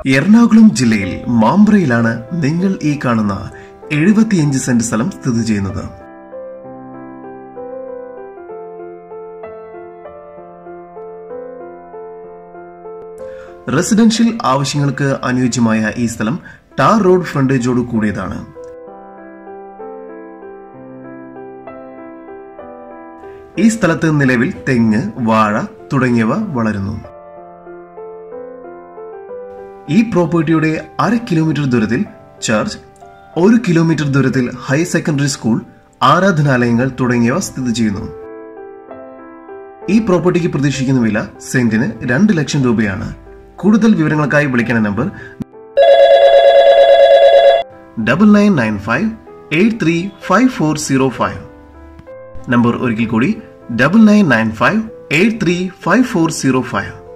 എറണാകുളം ജില്ലയിൽ മാമ്പ്രയിലാണ് നിങ്ങൾ ഈ കാണുന്ന എഴുപത്തിയഞ്ച് സെന്റ് സ്ഥലം സ്ഥിതി ചെയ്യുന്നത് റെസിഡൻഷ്യൽ ആവശ്യങ്ങൾക്ക് അനുയോജ്യമായ ഈ സ്ഥലം ടാർ റോഡ് ഫ്രണ്ടേജോട് കൂടിയതാണ് ഈ സ്ഥലത്ത് നിലവിൽ തെങ്ങ് വാഴ തുടങ്ങിയവ വളരുന്നു ഈ പ്രോപ്പർട്ടിയുടെ അര കിലോമീറ്റർ ദൂരത്തിൽ ചർച്ച് ഒരു കിലോമീറ്റർ ദൂരത്തിൽ ഹയർ സെക്കൻഡറി സ്കൂൾ ആരാധനാലയങ്ങൾ തുടങ്ങിയവ സ്ഥിതി ചെയ്യുന്നു ഈ പ്രോപ്പർട്ടിക്ക് പ്രതീക്ഷിക്കുന്ന വില സെന്റിന് രണ്ട് ലക്ഷം രൂപയാണ് കൂടുതൽ വിവരങ്ങൾക്കായി വിളിക്കുന്ന number double nine nine five eight three five four zero five number ഒരിക്കൽ കൂടി double nine nine five eight three five four zero five